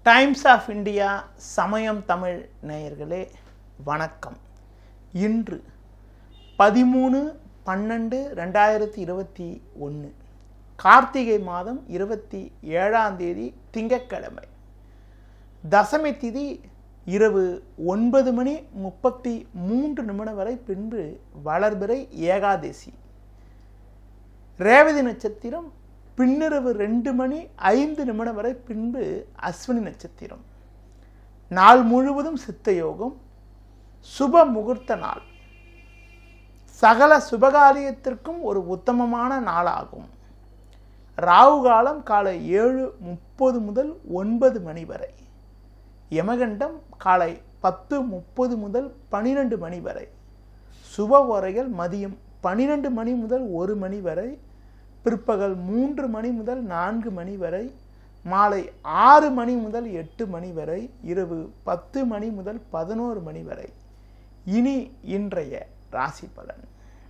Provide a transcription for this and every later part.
times of India சமயம் தமிழ் நேயர்களே வணக்கம் இன்று பதிமூணு பன்னெண்டு ரெண்டாயிரத்தி இருபத்தி ஒன்று கார்த்திகை மாதம் இருபத்தி ஏழாம் தேதி திங்கட்கிழமை தசமி திதி இரவு ஒன்பது மணி முப்பத்தி மூன்று நிமிடம் வரை பின்பு வளர்பிறை ஏகாதசி ரேவதி நட்சத்திரம் பின்னிரவு ரெண்டு மணி ஐந்து நிமிடம் வரை பின்பு அஸ்வினி நட்சத்திரம் நாள் முழுவதும் சித்த யோகம் சுப முகூர்த்த நாள் சகல சுபகாரியத்திற்கும் ஒரு உத்தமமான நாளாகும் ராகு காலம் காலை ஏழு முப்பது முதல் ஒன்பது மணி வரை யமகண்டம் காலை பத்து முப்பது முதல் பனிரெண்டு மணி வரை சுப உரைகள் மதியம் பனிரெண்டு மணி முதல் ஒரு மணி வரை பிற்பகல் மூன்று மணி முதல் நான்கு மணி வரை மாலை ஆறு மணி முதல் எட்டு மணி வரை இரவு பத்து மணி முதல் பதினோரு மணி வரை இனி இன்றைய ராசி பலன்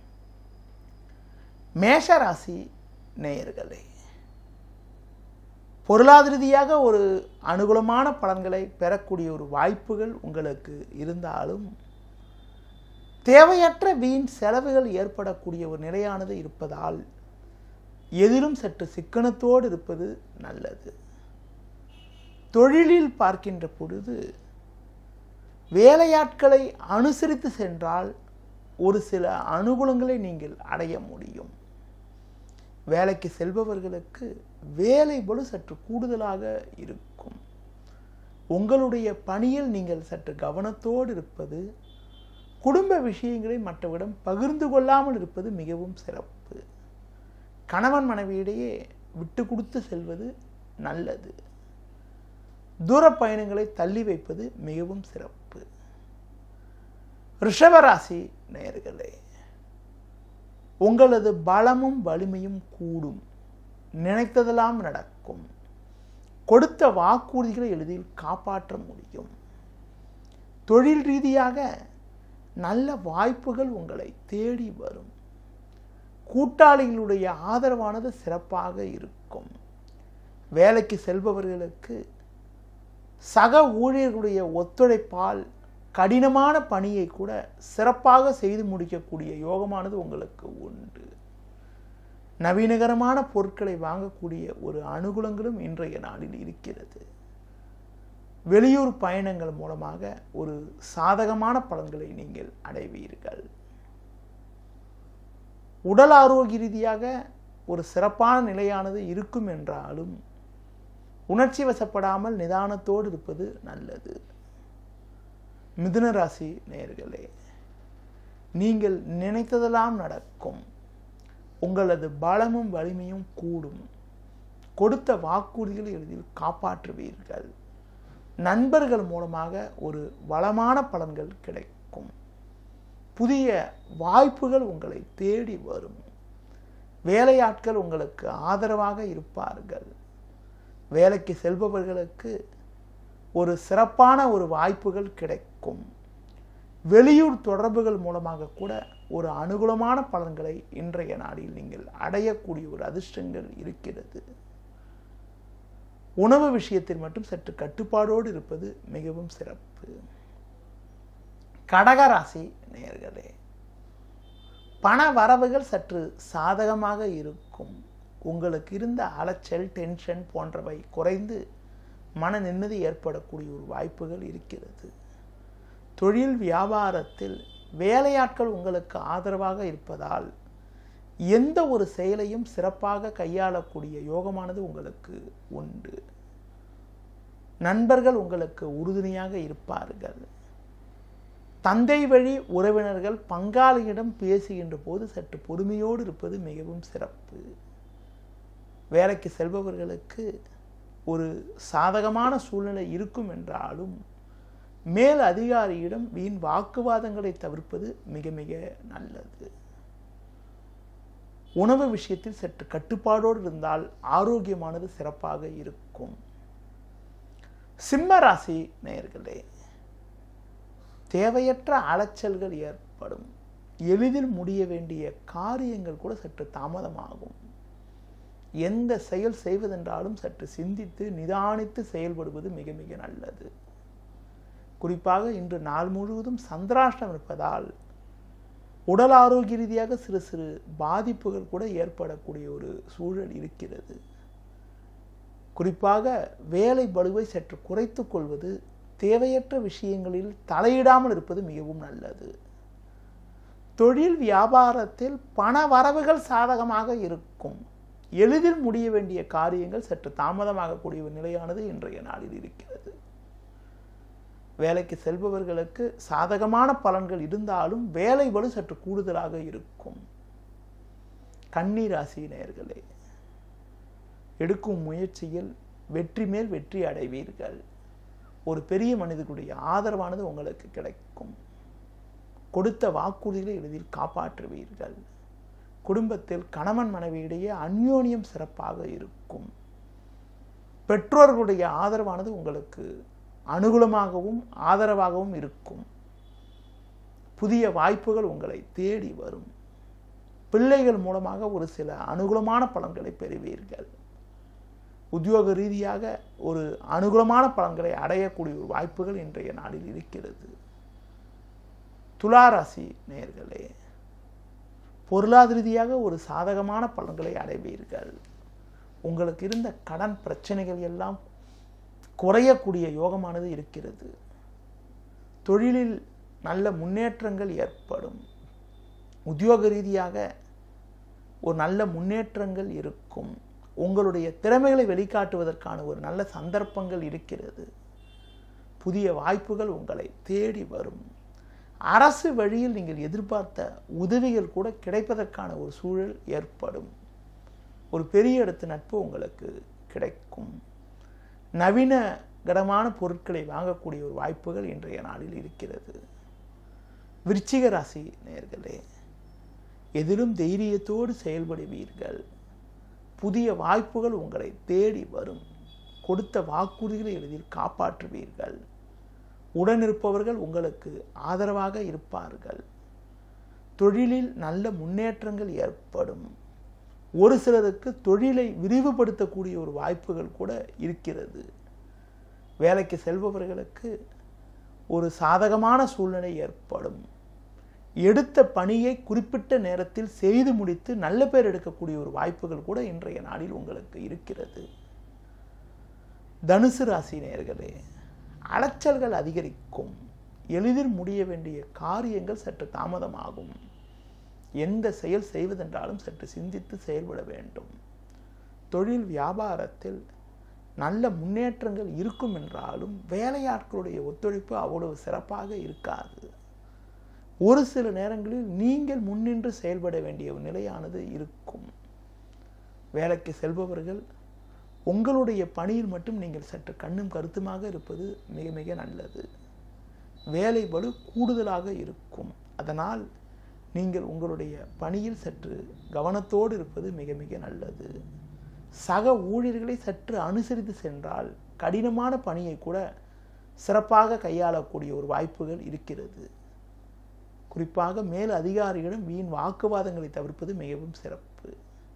மேஷ ராசி நேயர்களே பொருளாதார ரீதியாக ஒரு அனுகூலமான பலன்களை பெறக்கூடிய ஒரு வாய்ப்புகள் உங்களுக்கு இருந்தாலும் தேவையற்ற வீண் செலவுகள் ஏற்படக்கூடிய ஒரு நிலையானது இருப்பதால் எதிலும் சற்று சிக்கனத்தோடு இருப்பது நல்லது தொழிலில் பார்க்கின்ற பொழுது வேலையாட்களை அனுசரித்து சென்றால் ஒரு சில அனுகூலங்களை நீங்கள் அடைய முடியும் வேலைக்கு செல்பவர்களுக்கு வேலை பளு சற்று கூடுதலாக இருக்கும் உங்களுடைய பணியில் நீங்கள் சற்று கவனத்தோடு இருப்பது குடும்ப விஷயங்களை மற்றவரிடம் பகிர்ந்து கொள்ளாமல் இருப்பது மிகவும் சிறப்பு கணவன் மனைவியிடையே விட்டு கொடுத்து செல்வது நல்லது தூர பயணங்களை தள்ளி வைப்பது மிகவும் சிறப்பு ரிஷபராசி நேர்களே உங்களது பலமும் வலிமையும் கூடும் நினைத்ததெல்லாம் நடக்கும் கொடுத்த வாக்குறுதிகளை எளிதில் காப்பாற்ற முடியும் தொழில் ரீதியாக நல்ல வாய்ப்புகள் உங்களை தேடி வரும் கூட்டாளிகளுடைய ஆதரவானது சிறப்பாக இருக்கும் வேலைக்கு செல்பவர்களுக்கு சக ஊழியர்களுடைய ஒத்துழைப்பால் கடினமான பணியை கூட சிறப்பாக செய்து முடிக்கக்கூடிய யோகமானது உங்களுக்கு உண்டு நவீனகரமான பொருட்களை வாங்கக்கூடிய ஒரு அனுகூலங்களும் இன்றைய நாளில் இருக்கிறது வெளியூர் பயணங்கள் மூலமாக ஒரு சாதகமான பலன்களை நீங்கள் அடைவீர்கள் உடல் ஆரோக்கிய ரீதியாக ஒரு சிறப்பான நிலையானது இருக்கும் என்றாலும் உணர்ச்சி வசப்படாமல் நிதானத்தோடு இருப்பது நல்லது மிதுன ராசி நேர்களே நீங்கள் நினைத்ததெல்லாம் நடக்கும் உங்களது பலமும் வலிமையும் கூடும் கொடுத்த வாக்குறுதிகளை எளிதில் காப்பாற்றுவீர்கள் நண்பர்கள் மூலமாக ஒரு வளமான பலன்கள் கிடைக்கும் புதிய வாய்ப்புகள் உங்களை தேடி வரும் வேலையாட்கள் உங்களுக்கு ஆதரவாக இருப்பார்கள் வேலைக்கு செல்பவர்களுக்கு ஒரு சிறப்பான ஒரு வாய்ப்புகள் கிடைக்கும் வெளியூர் தொடர்புகள் மூலமாக கூட ஒரு அனுகூலமான பலன்களை இன்றைய நாளில் நீங்கள் அடையக்கூடிய ஒரு அதிர்ஷ்டங்கள் இருக்கிறது உணவு விஷயத்தில் மட்டும் சற்று கட்டுப்பாடோடு இருப்பது மிகவும் சிறப்பு கடகராசி நேர்களே பண வரவுகள் சற்று சாதகமாக இருக்கும் உங்களுக்கு இருந்த அலைச்சல் டென்ஷன் போன்றவை குறைந்து மன நிம்மதி ஏற்படக்கூடிய ஒரு வாய்ப்புகள் இருக்கிறது தொழில் வியாபாரத்தில் வேலையாட்கள் உங்களுக்கு ஆதரவாக இருப்பதால் எந்த ஒரு செயலையும் சிறப்பாக கையாளக்கூடிய யோகமானது உங்களுக்கு உண்டு நண்பர்கள் உங்களுக்கு உறுதுணையாக இருப்பார்கள் தந்தை வழி உறவினர்கள் பங்காளியிடம் பேசுகின்ற போது சற்று பொறுமையோடு இருப்பது மிகவும் சிறப்பு வேலைக்கு செல்பவர்களுக்கு ஒரு சாதகமான சூழ்நிலை இருக்கும் என்றாலும் மேல் அதிகாரியிடம் வீண் வாக்குவாதங்களை தவிர்ப்பது மிக மிக நல்லது உணவு விஷயத்தில் சற்று கட்டுப்பாடோடு இருந்தால் ஆரோக்கியமானது சிறப்பாக இருக்கும் சிம்ம ராசி நேயர்களே தேவையற்ற அலைச்சல்கள் ஏற்படும் எளிதில் முடிய வேண்டிய காரியங்கள் கூட சற்று தாமதமாகும் எந்த செயல் செய்வதென்றாலும் சற்று சிந்தித்து நிதானித்து செயல்படுவது மிக மிக நல்லது குறிப்பாக இன்று நாள் முழுவதும் சந்திராஷ்டம் இருப்பதால் உடல் ஆரோக்கிய ரீதியாக சிறு சிறு பாதிப்புகள் கூட ஏற்படக்கூடிய ஒரு சூழல் இருக்கிறது குறிப்பாக வேலை பளுவை சற்று குறைத்துக் கொள்வது தேவையற்ற விஷயங்களில் தலையிடாமல் இருப்பது மிகவும் நல்லது தொழில் வியாபாரத்தில் பண வரவுகள் சாதகமாக இருக்கும் எளிதில் முடிய வேண்டிய காரியங்கள் சற்று தாமதமாகக்கூடிய ஒரு நிலையானது இன்றைய நாளில் இருக்கிறது வேலைக்கு செல்பவர்களுக்கு சாதகமான பலன்கள் இருந்தாலும் வேலை பளு சற்று கூடுதலாக இருக்கும் கண்ணீர் ராசி நேயர்களே எடுக்கும் முயற்சியில் வெற்றி மேல் வெற்றி அடைவீர்கள் ஒரு பெரிய மனிதர்களுடைய ஆதரவானது உங்களுக்கு கிடைக்கும் கொடுத்த வாக்குறுதிகளை எளிதில் காப்பாற்றுவீர்கள் குடும்பத்தில் கணவன் மனைவியிடையே அந்யோன்யம் சிறப்பாக இருக்கும் பெற்றோர்களுடைய ஆதரவானது உங்களுக்கு அனுகூலமாகவும் ஆதரவாகவும் இருக்கும் புதிய வாய்ப்புகள் உங்களை தேடி வரும் பிள்ளைகள் மூலமாக ஒரு சில அனுகூலமான பலன்களை பெறுவீர்கள் உத்தியோக ரீதியாக ஒரு அனுகூலமான பலன்களை அடையக்கூடிய ஒரு வாய்ப்புகள் இன்றைய நாளில் இருக்கிறது துளாராசி நேர்களே பொருளாதார ரீதியாக ஒரு சாதகமான பலன்களை அடைவீர்கள் உங்களுக்கு இருந்த கடன் பிரச்சனைகள் எல்லாம் குறையக்கூடிய யோகமானது இருக்கிறது தொழிலில் நல்ல முன்னேற்றங்கள் ஏற்படும் உத்தியோக ரீதியாக ஒரு நல்ல முன்னேற்றங்கள் இருக்கும் உங்களுடைய திறமைகளை வெளிக்காட்டுவதற்கான ஒரு நல்ல சந்தர்ப்பங்கள் இருக்கிறது புதிய வாய்ப்புகள் உங்களை தேடி வரும் அரசு வழியில் நீங்கள் எதிர்பார்த்த உதவிகள் கூட கிடைப்பதற்கான ஒரு சூழல் ஏற்படும் ஒரு பெரிய இடத்து நட்பு உங்களுக்கு கிடைக்கும் நவீன கரமான பொருட்களை வாங்கக்கூடிய ஒரு வாய்ப்புகள் இன்றைய நாளில் இருக்கிறது விருச்சிக ராசி நேர்களே எதிலும் தைரியத்தோடு செயல்படுவீர்கள் புதிய வாய்ப்புகள் உங்களை தேடி வரும் கொடுத்த வாக்குறுதிகளை எளிதில் காப்பாற்றுவீர்கள் உடனிருப்பவர்கள் உங்களுக்கு ஆதரவாக இருப்பார்கள் தொழிலில் நல்ல முன்னேற்றங்கள் ஏற்படும் ஒரு சிலருக்கு தொழிலை விரிவுபடுத்தக்கூடிய ஒரு வாய்ப்புகள் கூட இருக்கிறது வேலைக்கு செல்பவர்களுக்கு ஒரு சாதகமான சூழ்நிலை ஏற்படும் எடுத்த பணியை குறிப்பிட்ட நேரத்தில் செய்து முடித்து நல்ல பேர் எடுக்கக்கூடிய ஒரு வாய்ப்புகள் கூட இன்றைய நாளில் உங்களுக்கு இருக்கிறது தனுசு ராசி நேர்களே அலைச்சல்கள் அதிகரிக்கும் எளிதில் முடிய வேண்டிய காரியங்கள் சற்று தாமதமாகும் எந்த செயல் செய்வதென்றாலும் சற்று சிந்தித்து செயல்பட வேண்டும் தொழில் வியாபாரத்தில் நல்ல முன்னேற்றங்கள் இருக்கும் என்றாலும் வேலையாட்களுடைய ஒத்துழைப்பு அவ்வளவு சிறப்பாக இருக்காது ஒரு சில நேரங்களில் நீங்கள் முன்னின்று செயல்பட வேண்டிய ஒரு நிலையானது இருக்கும் வேலைக்கு செல்பவர்கள் உங்களுடைய பணியில் மட்டும் நீங்கள் சற்று கண்ணும் கருத்துமாக இருப்பது மிக மிக நல்லது வேலை பளு கூடுதலாக இருக்கும் அதனால் நீங்கள் உங்களுடைய பணியில் சற்று கவனத்தோடு இருப்பது மிக மிக நல்லது சக ஊழியர்களை சற்று அனுசரித்து சென்றால் கடினமான பணியை கூட சிறப்பாக கையாளக்கூடிய ஒரு வாய்ப்புகள் இருக்கிறது குறிப்பாக மேல் அதிகாரிகளிடம் வீண் வாக்குவாதங்களை தவிர்ப்பது மிகவும் சிறப்பு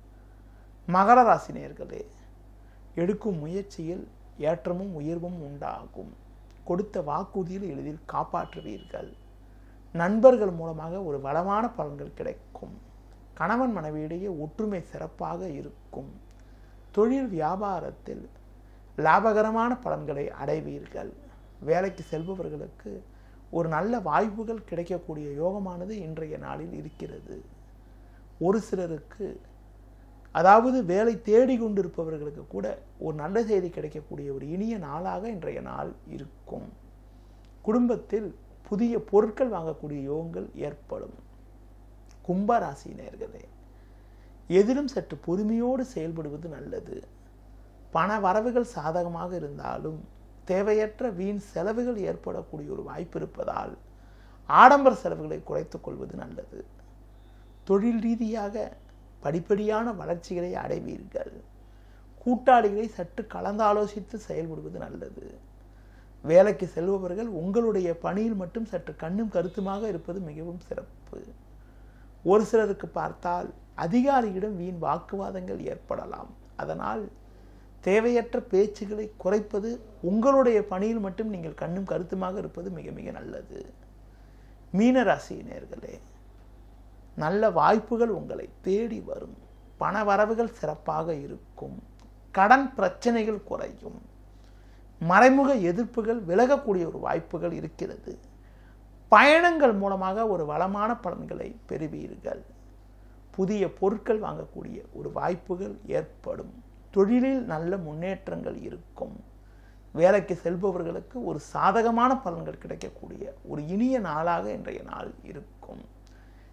மகர ராசி நேர்களே எடுக்கும் முயற்சியில் ஏற்றமும் உயர்வும் உண்டாகும் கொடுத்த வாக்குறுதியில் எளிதில் காப்பாற்றுவீர்கள் நண்பர்கள் மூலமாக ஒரு வளமான பலன்கள் கிடைக்கும் கணவன் மனைவியிடையே ஒற்றுமை சிறப்பாக இருக்கும் தொழில் வியாபாரத்தில் லாபகரமான பலன்களை அடைவீர்கள் வேலைக்கு செல்பவர்களுக்கு ஒரு நல்ல வாய்ப்புகள் கிடைக்கக்கூடிய யோகமானது இன்றைய நாளில் இருக்கிறது ஒரு சிலருக்கு அதாவது வேலை தேடி கொண்டிருப்பவர்களுக்கு கூட ஒரு நல்ல செய்தி கிடைக்கக்கூடிய ஒரு இனிய நாளாக இன்றைய நாள் இருக்கும் குடும்பத்தில் புதிய பொருட்கள் வாங்கக்கூடிய யோகங்கள் ஏற்படும் கும்பராசி நேர்களே எதிலும் சற்று பொறுமையோடு செயல்படுவது நல்லது பண வரவுகள் சாதகமாக இருந்தாலும் தேவையற்ற வீண் செலவுகள் ஏற்படக்கூடிய ஒரு வாய்ப்பு இருப்பதால் ஆடம்பர செலவுகளை குறைத்துக் கொள்வது நல்லது தொழில் ரீதியாக படிப்படியான வளர்ச்சிகளை அடைவீர்கள் கூட்டாளிகளை சற்று கலந்தாலோசித்து செயல்படுவது நல்லது வேலைக்கு செல்பவர்கள் உங்களுடைய பணியில் மட்டும் சற்று கண்ணும் கருத்துமாக இருப்பது மிகவும் சிறப்பு ஒரு சிலருக்கு பார்த்தால் அதிகாரியிடம் வீண் வாக்குவாதங்கள் ஏற்படலாம் அதனால் தேவையற்ற பேச்சுகளை குறைப்பது உங்களுடைய பணியில் மட்டும் நீங்கள் கண்ணும் கருத்துமாக இருப்பது மிக மிக நல்லது மீனராசியினர்களே நல்ல வாய்ப்புகள் உங்களை தேடி வரும் பண வரவுகள் சிறப்பாக இருக்கும் கடன் பிரச்சனைகள் குறையும் மறைமுக எதிர்ப்புகள் விலகக்கூடிய ஒரு வாய்ப்புகள் இருக்கிறது பயணங்கள் மூலமாக ஒரு வளமான பலன்களை பெறுவீர்கள் புதிய பொருட்கள் வாங்கக்கூடிய ஒரு வாய்ப்புகள் ஏற்படும் தொழிலில் நல்ல முன்னேற்றங்கள் இருக்கும் வேலைக்கு செல்பவர்களுக்கு ஒரு சாதகமான பலன்கள் கிடைக்கக்கூடிய ஒரு இனிய நாளாக இன்றைய நாள் இருக்கும்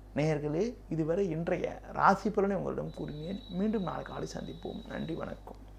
நேயர்களே இதுவரை இன்றைய ராசி பலனை உங்களிடம் கூறினேன் மீண்டும் நாளை காலை சந்திப்போம் நன்றி வணக்கம்